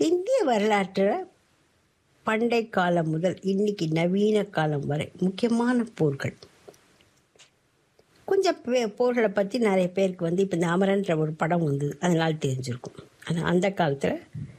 இந்திய வரலாற்றில் பண்டை காலம் முதல் இன்னைக்கு நவீன காலம் வரை முக்கியமான போர்கள் கொஞ்சம் பே- போர்களை பற்றி நிறைய பேருக்கு வந்து இப்போ இந்த அமரன்ற ஒரு படம் வந்து அதனால் தெரிஞ்சிருக்கும் ஆனால் அந்த காலத்தில்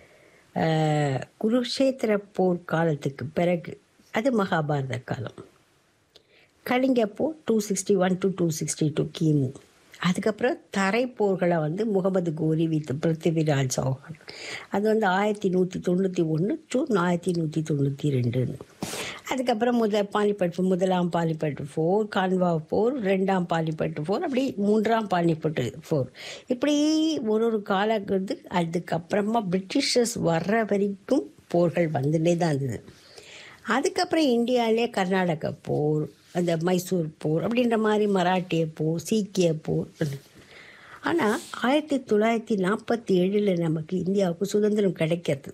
குருஷேத்திர போர் காலத்துக்கு பிறகு அது மகாபாரத காலம் கலிங்க போர் two sixty one to two sixty two கிமு அதுக்கப்புறம் தரை போர்களை வந்து முகமது கோரி வித் பிருத்திவிராஜ் சௌஹான் அது வந்து ஆயிரத்தி நூற்றி தொண்ணூற்றி ஒன்று டு ஆயிரத்தி நூற்றி தொண்ணூற்றி ரெண்டுன்னு அதுக்கப்புறம் முதல் பானிபட் முதலாம் பானிபட் போர் கான்வா போர் ரெண்டாம் பானிபட் போர் அப்படி மூன்றாம் பானிபட் போர் இப்படி ஒரு ஒரு காலங்கிறது அதுக்கப்புறமா பிரிட்டிஷர்ஸ் வர்ற வரைக்கும் போர்கள் வந்துட்டே தான் இருந்தது அதுக்கப்புறம் இந்தியாவிலே கர்நாடக போர் அந்த மைசூர் போர் அப்படின்ற மாதிரி மராட்டிய போர் சீக்கிய போர் ஆனால் ஆயிரத்தி தொள்ளாயிரத்தி நாற்பத்தி ஏழில் நமக்கு இந்தியாவுக்கு சுதந்திரம் கிடைக்கிறது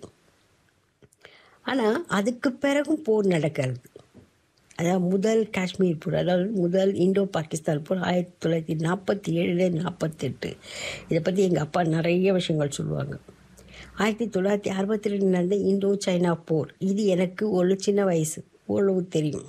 ஆனால் அதுக்கு பிறகும் போர் நடக்கிறது அதாவது முதல் காஷ்மீர் போர் அதாவது முதல் இந்தோ பாகிஸ்தான் போர் ஆயிரத்தி தொள்ளாயிரத்தி நாற்பத்தி ஏழுல நாற்பத்தெட்டு இதை பற்றி எங்கள் அப்பா நிறைய விஷயங்கள் சொல்லுவாங்க ஆயிரத்தி தொள்ளாயிரத்தி அறுபத்தி ரெண்டு நடந்த இந்தோ சைனா போர் இது எனக்கு ஒரு சின்ன வயசு ஓரளவு தெரியும்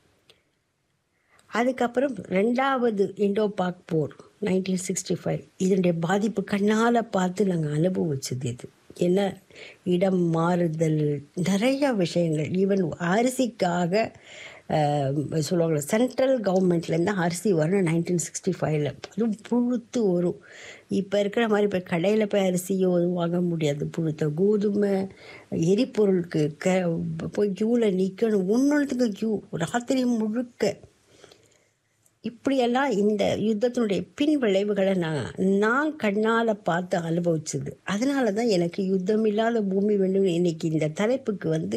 அதுக்கப்புறம் ரெண்டாவது இண்டோ பாக் போர் நைன்டீன் சிக்ஸ்டி ஃபைவ் இதனுடைய பாதிப்பு கண்ணால் பார்த்து நாங்கள் அனுபவிச்சது இது என்ன இடம் மாறுதல் நிறைய விஷயங்கள் ஈவன் அரிசிக்காக அஹ், சொல்லுவாங்களே சென்ட்ரல் கவர்மெண்ட்லேருந்து அரிசி வரணும் நைன்டீன் சிக்ஸ்டி ஃபைவ்ல அதுவும் புழுத்து வரும் இப்போ இருக்கிற மாதிரி இப்போ கடையில் போய் அரிசியோ எதுவும் வாங்க முடியாது புழுத்த கோதுமை எரிபொருளுக்கு க போய் க்யூவில் நிற்கணும் ஒன்றொன்றுத்துக்கு க்யூ ராத்திரி முழுக்க இப்படியெல்லாம் இந்த யுத்தத்தினுடைய பின் விளைவுகளை நான் நான் கண்ணால் பார்த்து அனுபவிச்சது அதனால தான் எனக்கு யுத்தம் இல்லாத பூமி வேண்டும் இன்னைக்கு இந்த தலைப்புக்கு வந்து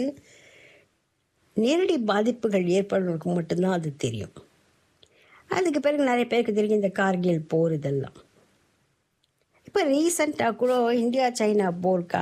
நேரடி பாதிப்புகள் ஏற்படுறவங்களுக்கு மட்டும்தான் அது தெரியும் அதுக்கு பிறகு நிறைய பேருக்கு தெரியும் இந்த கார்கில் போர் இதெல்லாம் இப்போ ரீசண்டாக கூட இந்தியா சைனா போர்